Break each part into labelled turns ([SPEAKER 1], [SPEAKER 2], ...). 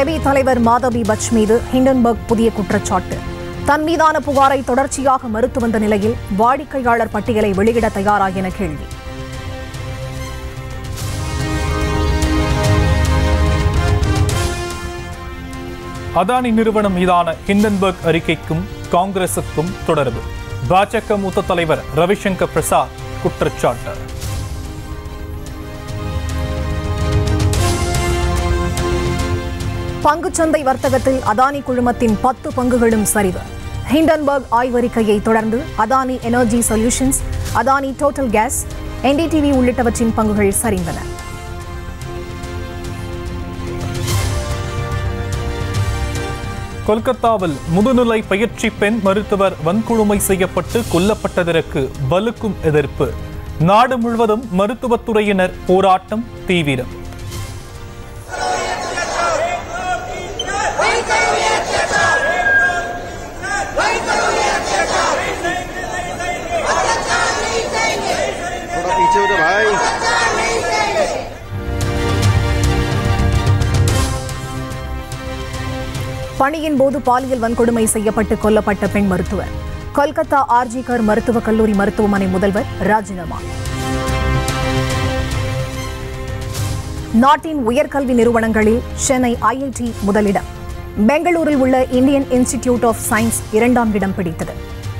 [SPEAKER 1] SEBI தலைவர் மாதவி பச் மீது ஹிண்டன்பர்க் புதிய குற்றச்சாட்டு தன் மீதான புகாரை தொடர்ச்சியாக மறுத்து வந்த நிலையில் வாடிக்கையாளர் பட்டியலை வெளியிட தயாரா என கேள்வி
[SPEAKER 2] அதானி நிறுவனம் மீதான ஹிண்டன்பர்க் அறிக்கைக்கும் காங்கிரசுக்கும் தொடர்பு பாஜக மூத்த தலைவர் ரவிசங்கர் பிரசாத் குற்றச்சாட்டு
[SPEAKER 1] பங்குச்சந்தை வர்த்தகத்தில் அதானி குழுமத்தின் பத்து பங்குகளும் சரிவு ஹிண்டன்பர்க் ஆய்வறிக்கையை தொடர்ந்து Adani energy solutions Adani total gas NDTV உள்ளிட்டவற்றின் பங்குகள் சரிந்தன
[SPEAKER 2] கொல்கத்தாவில் முதுநிலை பயிற்சி பெண் மருத்துவர் வன்கொடுமை செய்யப்பட்டு கொல்லப்பட்டதற்கு வலுக்கும் எதிர்ப்பு நாடு முழுவதும் மருத்துவத்துறையினர் போராட்டம் தீவிரம்
[SPEAKER 3] थोड़ा पीछे हो जा भाई
[SPEAKER 1] பணியின் போது பாலியல் வன்கொடுமை செய்யப்பட்டு கொல்லப்பட்ட பெண் மருத்துவர் கொல்கத்தா ஆர்ஜிகர் மருத்துவக் கல்லூரி மருத்துவமனை முதல்வர் ராஜினாமா நாட்டின் உயர்கல்வி நிறுவனங்களில் சென்னை ஐஐடி முதலிடம் பெங்களூரில் உள்ள இந்தியன் இன்ஸ்டிடியூட் ஆஃப் சயின்ஸ் இரண்டாம் இடம் பிடித்தது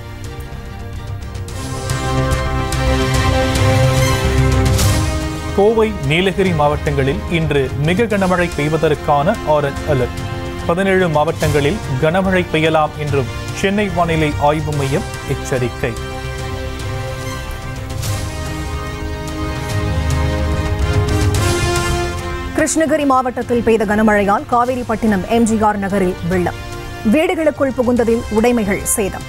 [SPEAKER 2] கோவை நீலகிரி மாவட்டங்களில் இன்று மிக கனமழை பெய்வதற்கான ஆரஞ்ச் அலர்ட் பதினேழு மாவட்டங்களில் கனமழை பெய்யலாம் என்றும் சென்னை வானிலை ஆய்வு மையம் எச்சரிக்கை
[SPEAKER 1] கிருஷ்ணகிரி மாவட்டத்தில் பெய்த கனமழையால் காவேரிப்பட்டினம் எம்ஜிஆர் நகரில் வெள்ளம் வீடுகளுக்குள் புகுந்ததில் உடைமைகள் சேதம்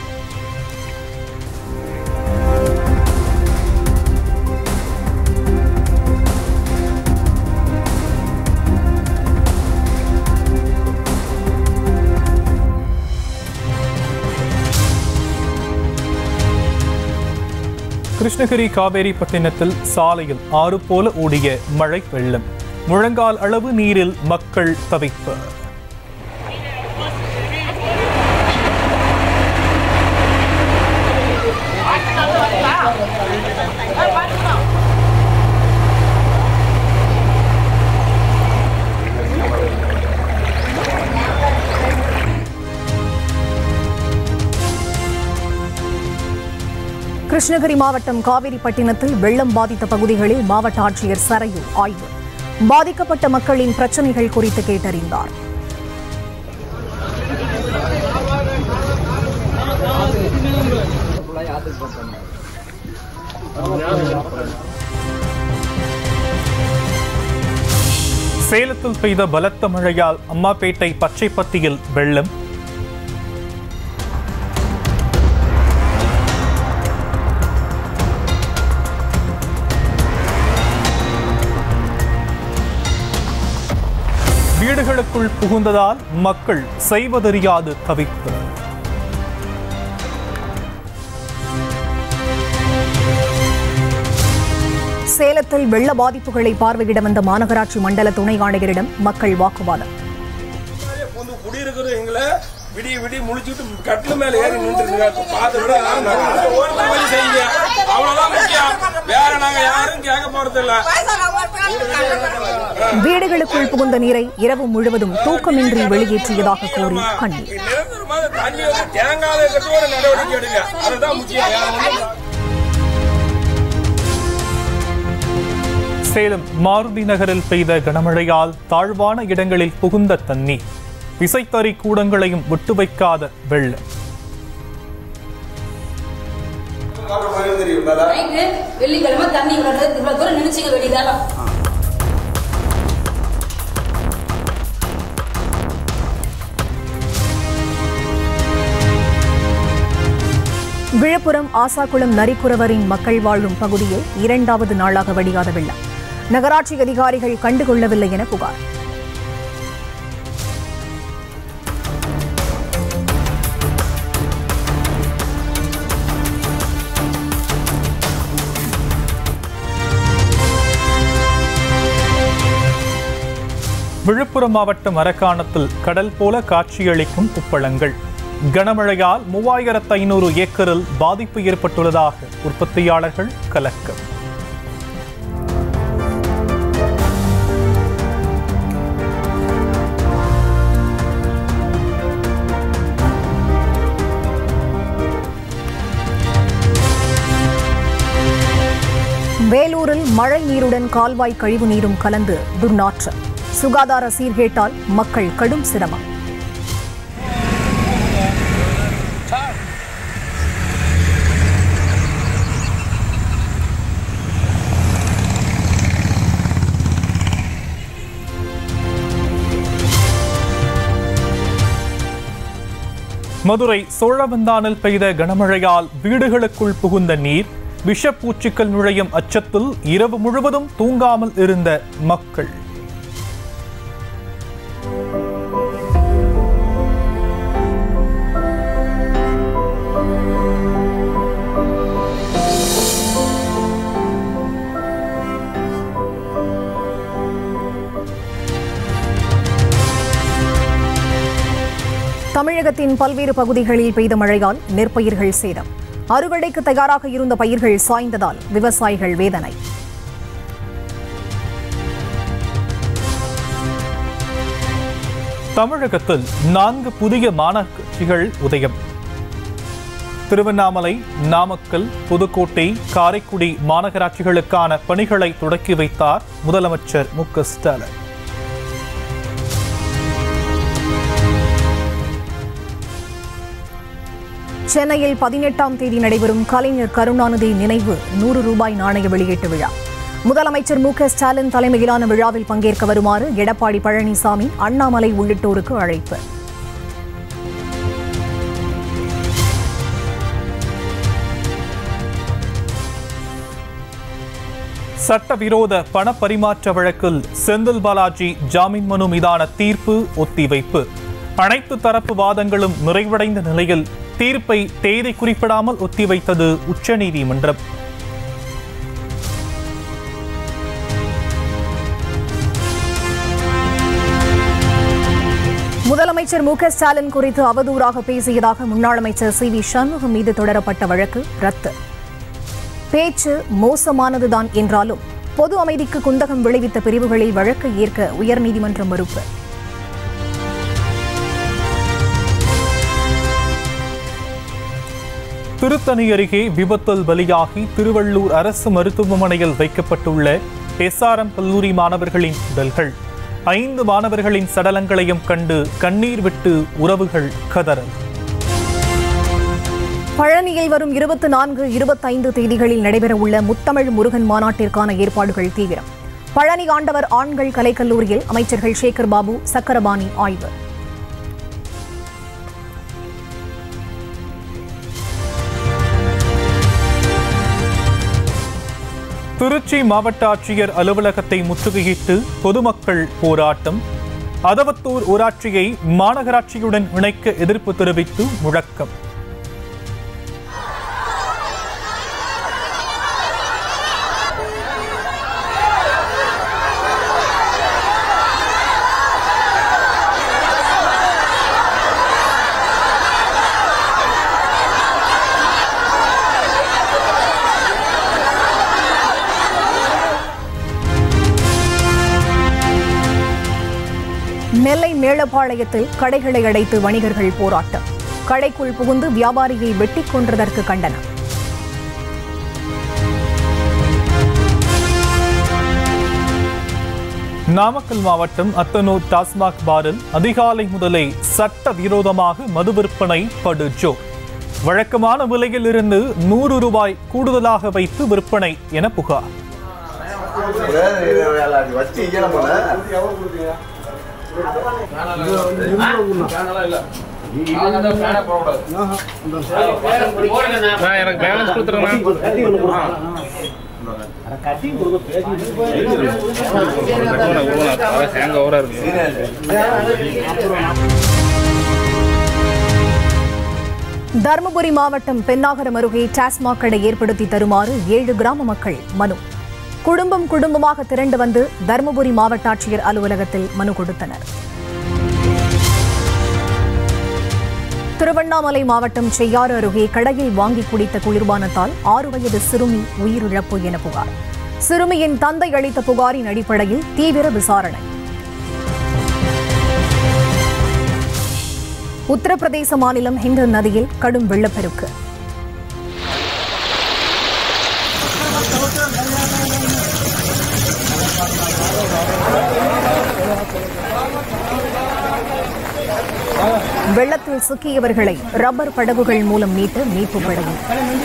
[SPEAKER 2] கிருஷ்ணகிரி காவேரிப்பட்டினத்தில் சாலையில் ஆறு போல ஓடிய மழை வெள்ளம் முழங்கால் அளவு நீரில் மக்கள் தவிப்பு
[SPEAKER 1] கிருஷ்ணகிரி மாவட்டம் காவிரிப்பட்டினத்தில் வெள்ளம் பாதித்த பகுதிகளில் மாவட்ட ஆட்சியர் சரையு ஆய்வு பாதிக்கப்பட்ட மக்களின் பிரச்சனைகள் குறித்து கேட்டறிந்தார்
[SPEAKER 2] சேலத்தில் பெய்த பலத்த மழையால் அம்மாப்பேட்டை பச்சைப்பத்தியில் வெள்ளம் வீடுகளுக்குள் புகுந்ததால் மக்கள் செய்வதறியாது தவிப்பு
[SPEAKER 1] சேலத்தில் வெள்ள பாதிப்புகளை பார்வையிட வந்த மாநகராட்சி மண்டல துணை ஆணையரிடம் மக்கள் வாக்குவாதம்
[SPEAKER 4] வந்து குடியிருக்கிற எங்களை விடிய விடிய முழிச்சுட்டு கட்டில் மேல ஏறி நின்று பார்த்து ஓட்டு செய்யுங்க அவ்வளவுதான் முக்கியம் வேற நாங்க யாரும் கேட்க போறது இல்ல
[SPEAKER 1] வீடுகளுக்குள் புகுந்த நீரை இரவு முழுவதும் தூக்கமின்றி வெளியேற்றியதாக கூறி கண்ணீர்
[SPEAKER 4] நிரந்தரமாக தண்ணி வந்து தேங்காத இருக்கிறது ஒரு நடவடிக்கை எடுங்க அதுதான் முக்கியம் வேற ஒண்ணும் இல்ல.
[SPEAKER 2] சேலம் மாருதி நகரில் பெய்த கனமழையால் தாழ்வான இடங்களில் புகுந்த தண்ணீர் விசைத்தறி கூடங்களையும் விட்டு வைக்காத வெள்ளம்
[SPEAKER 5] நைட்டு வெள்ளிக்கிழமை தண்ணி விடுறது இவ்வளவு தூரம் நினைச்சுக்க வேண்டியதால
[SPEAKER 1] விழுப்புரம் ஆசாக்குளம் நரிக்குறவரின் மக்கள் வாழும் பகுதியில் இரண்டாவது நாளாக வடியாத வெள்ளம் நகராட்சி அதிகாரிகள் கண்டுகொள்ளவில்லை என புகார்
[SPEAKER 2] விழுப்புரம் மாவட்டம் அரக்காணத்தில் கடல் போல காட்சியளிக்கும் உப்பளங்கள் கனமழையால் மூவாயிரத்து ஐநூறு ஏக்கரில் பாதிப்பு ஏற்பட்டுள்ளதாக உற்பத்தியாளர்கள் கலக்கம்
[SPEAKER 1] வேலூரில் மழை நீருடன் கால்வாய் கழிவு நீரும் கலந்து துர்நாற்றம் சுகாதார சீர்கேட்டால் மக்கள் கடும் சிரமம்
[SPEAKER 2] மதுரை சோழவந்தானில் பெய்த கனமழையால் வீடுகளுக்குள் புகுந்த நீர் விஷப்பூச்சிகள் நுழையும் அச்சத்தில் இரவு முழுவதும் தூங்காமல் இருந்த மக்கள்
[SPEAKER 1] தமிழகத்தின் பல்வேறு பகுதிகளில் பெய்த மழையால் நெற்பயிர்கள் சேதம் அறுவடைக்கு தயாராக இருந்த பயிர்கள் சாய்ந்ததால் விவசாயிகள் வேதனை
[SPEAKER 2] தமிழகத்தில் நான்கு புதிய மாநகராட்சிகள் உதயம் திருவண்ணாமலை நாமக்கல் புதுக்கோட்டை காரைக்குடி மாநகராட்சிகளுக்கான பணிகளை தொடக்கி வைத்தார் முதலமைச்சர் மு க ஸ்டாலின்
[SPEAKER 1] சென்னையில் பதினெட்டாம் தேதி நடைபெறும் கலைஞர் கருணாநிதி நினைவு நூறு ரூபாய் நாணய வெளியீட்டு விழா முதலமைச்சர் மு க ஸ்டாலின் தலைமையிலான விழாவில் பங்கேற்க வருமாறு எடப்பாடி பழனிசாமி அண்ணாமலை உள்ளிட்டோருக்கு அழைப்பு
[SPEAKER 2] சட்டவிரோத பண பரிமாற்ற வழக்கில் செந்தில் பாலாஜி ஜாமீன் மனு மீதான தீர்ப்பு ஒத்திவைப்பு அனைத்து தரப்பு வாதங்களும் நிறைவடைந்த நிலையில் தீர்ப்பை தேதி குறிப்பிடாமல் ஒத்திவைத்தது உச்சநீதிமன்றம்
[SPEAKER 1] முதலமைச்சர் மு க ஸ்டாலின் குறித்து அவதூறாக பேசியதாக முன்னாள் அமைச்சர் சி வி சண்முகம் மீது தொடரப்பட்ட வழக்கு ரத்து பேச்சு மோசமானதுதான் என்றாலும் பொது அமைதிக்கு குந்தகம் விளைவித்த பிரிவுகளில் வழக்கை ஏற்க உயர்நீதிமன்றம் மறுப்பு
[SPEAKER 2] திருத்தணி அருகே விபத்தில் பலியாகி திருவள்ளூர் அரசு மருத்துவமனையில் வைக்கப்பட்டுள்ள எஸ்ஆர்எம் கல்லூரி மாணவர்களின் உடல்கள் ஐந்து மாணவர்களின் சடலங்களையும் கண்டு கண்ணீர் விட்டு உறவுகள் கதறல்
[SPEAKER 1] பழனியில் வரும் இருபத்தி நான்கு இருபத்தைந்து தேதிகளில் நடைபெறவுள்ள முத்தமிழ் முருகன் மாநாட்டிற்கான ஏற்பாடுகள் தீவிரம் பழனி ஆண்டவர் ஆண்கள் கலைக்கல்லூரியில் அமைச்சர்கள் சேகர் பாபு சக்கரபாணி ஆய்வு
[SPEAKER 2] திருச்சி மாவட்ட ஆட்சியர் அலுவலகத்தை முற்றுகையிட்டு பொதுமக்கள் போராட்டம் அதவத்தூர் ஊராட்சியை மாநகராட்சியுடன் இணைக்க எதிர்ப்பு தெரிவித்து முழக்கம்
[SPEAKER 1] நெல்லை மேலப்பாளையத்தில் கடைகளை அடைத்து வணிகர்கள் போராட்டம் கடைக்குள் புகுந்து வியாபாரியை வெட்டிக் கொன்றதற்கு கண்டனம்
[SPEAKER 2] நாமக்கல் மாவட்டம் அத்தனூர் டாஸ்மாக் பாரில் அதிகாலை முதலே சட்ட விரோதமாக மது விற்பனை படுஜோ வழக்கமான விலையில் இருந்து நூறு ரூபாய் கூடுதலாக வைத்து விற்பனை என புகார்
[SPEAKER 3] வச்சு ஈரம் பண்ண
[SPEAKER 4] எனக்கு பேலன்ஸ் கொடுத்துருங்க ஹேங் ஓவரா இருக்கு
[SPEAKER 1] தருமபுரி மாவட்டம் பென்னாகரம் அருகே டாஸ்மாக் கடை ஏற்படுத்தி தருமாறு ஏழு கிராம மக்கள் மனு குடும்பம் குடும்பமாக திரண்டு வந்து தருமபுரி மாவட்ட ஆட்சியர் அலுவலகத்தில் மனு கொடுத்தனர் திருவண்ணாமலை மாவட்டம் செய்யாறு அருகே கடையில் வாங்கி குடித்த குளிர்பானத்தால் ஆறு வயது சிறுமி உயிரிழப்பு என புகார் சிறுமியின் தந்தை அளித்த புகாரின் அடிப்படையில் தீவிர விசாரணை உத்தரப்பிரதேச மாநிலம் ஹிண்டர் நதியில் கடும் வெள்ளப்பெருக்கு வெள்ளத்தில் சிக்கியவர்களை ரப்பர் படகுகள் மூலம் மீட்டு மீட்பு படையினர்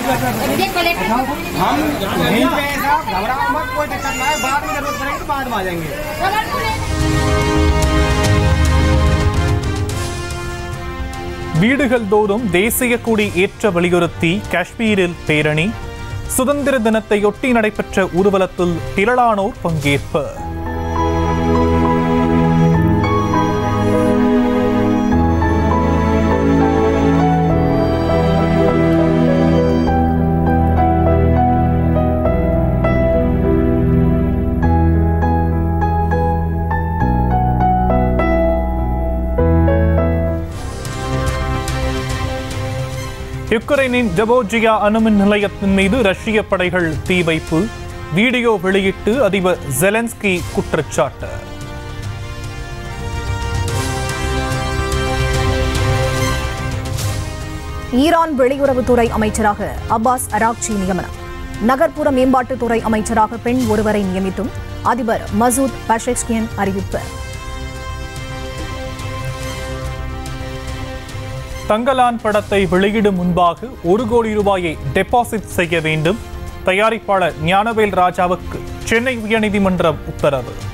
[SPEAKER 6] हम यहीं पे हैं साहब घबराओ मत कोई दिक्कत ना है बाद में जरूरत पड़ेगी तो बाद में आ जाएंगे
[SPEAKER 2] வீடுகள் தோறும் தேசிய கொடி ஏற்ற வலியுறுத்தி காஷ்மீரில் பேரணி சுதந்திர தினத்தையொட்டி நடைபெற்ற ஊர்வலத்தில் திரளானோர் பங்கேற்பு யுக்ரைனின் ஜபோஜியா அணுமின் நிலையத்தின் மீது ரஷ்ய படைகள் தீ வைப்பு வீடியோ வெளியிட்டு அதிபர் ஜெலன்ஸ்கி குற்றச்சாட்டு
[SPEAKER 1] ஈரான் வெளியுறவுத்துறை அமைச்சராக அப்பாஸ் அராக்சி நியமனம் நகர்ப்புற மேம்பாட்டுத்துறை அமைச்சராக பெண் ஒருவரை நியமித்தும் அதிபர் மசூத் பஷெஷ்கியன் அறிவிப்பு
[SPEAKER 2] தங்கலான் படத்தை வெளியிடும் முன்பாக ஒரு கோடி ரூபாயை டெபாசிட் செய்ய வேண்டும் தயாரிப்பாளர் ஞானவேல் ராஜாவுக்கு சென்னை உயர்நீதிமன்றம் உத்தரவு